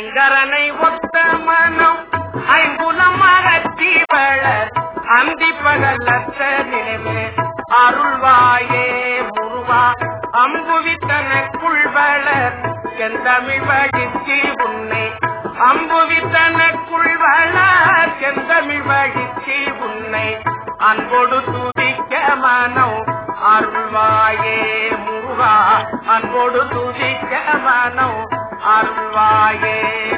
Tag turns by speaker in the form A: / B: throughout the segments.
A: சங்கரனை ஒத்த மனம் ஐங்குணம் அகற்றி வளர் அந்தி பகலத்த நினைவு அருள்வாயே முருகா அம்புவித்தனக்குள் வளர் செந்தமிழ் வழிக்கு உன்னை அம்புவித்தனக்குள் வளர் செந்தமிழ் வழிக்கு உன்னை அன்போடு துதிக்க மனம் அருள்வாயே முருகா அன்போடு துதிக்க மனம் அருள்வாயே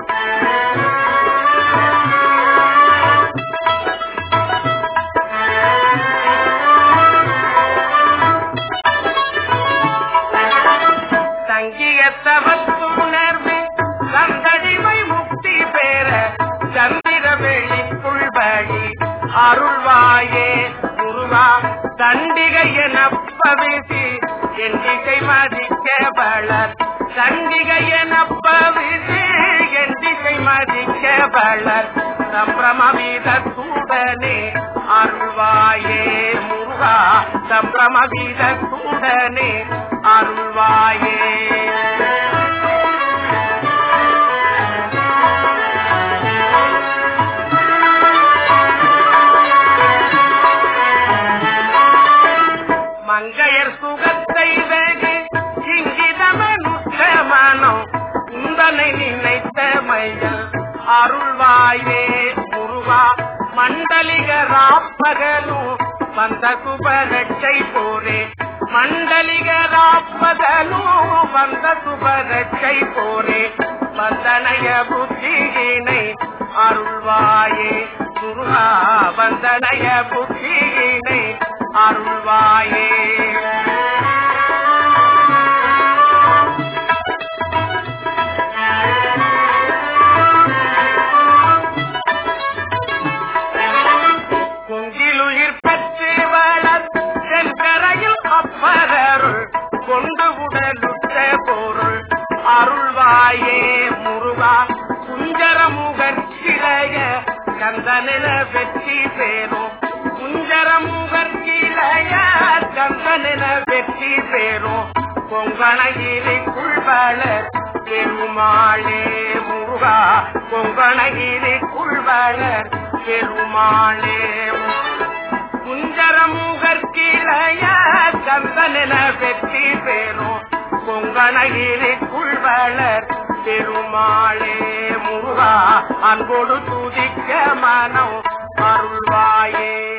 A: தங்கிய தவத்துணர்வு சந்தடிவை முக்தி பெற சந்திர வெளிக்குள் வழி அருள்வாயே குருவா தண்டிகை என பவிசி எண்டிகை மதிக்க வளர் தண்டிகை என பவிசி எண்டிகை மதிக்க வளர் சம்பிரம வீதத்துடனே அருள்வாயே முருகா சம்பிரம வீதத்துடனே அருள்வாயே மங்கையர் சுகத்தை வெகு இங்கிதமனுத்த மனம் உந்தனை நினைத்த மையல் அருள்வாயே முருகா மண்டலிக ராப்பகலும் வந்த சுபரட்சை போரே மண்டலிக ராப்பகலும் வந்த சுபரட்சை போரே வந்தனைய புத்தியினை அருள்வாயே முருகா வந்தனைய புத்தியினை அருள்வாயே கொங்கிலுயிர் பற்றி வளர் செங்கரையில் அப்பரருள் கொண்டு உடலுற்ற பொருள் அருள்வாயே முருகா குஞ்சர முகர்ச்சிலைய கந்தனில வெற்றி சேரும் குஞ்சர முகர்ச்சிலைய கந்தனில வெற்றி சேரும் கொங்கணகிரிக்குள் வளர் பெருமாளே முருகா கொங்கணகிரிக்குள் வளர் பெருமாளே குஞ்சரமுகற்கிளைய கந்தனில வெற்றி பெறும் பொங்கனகிரிக்குள் வளர் பெருமாளே முருகா அன்போடு துதிக்க மனம் அருள்வாயே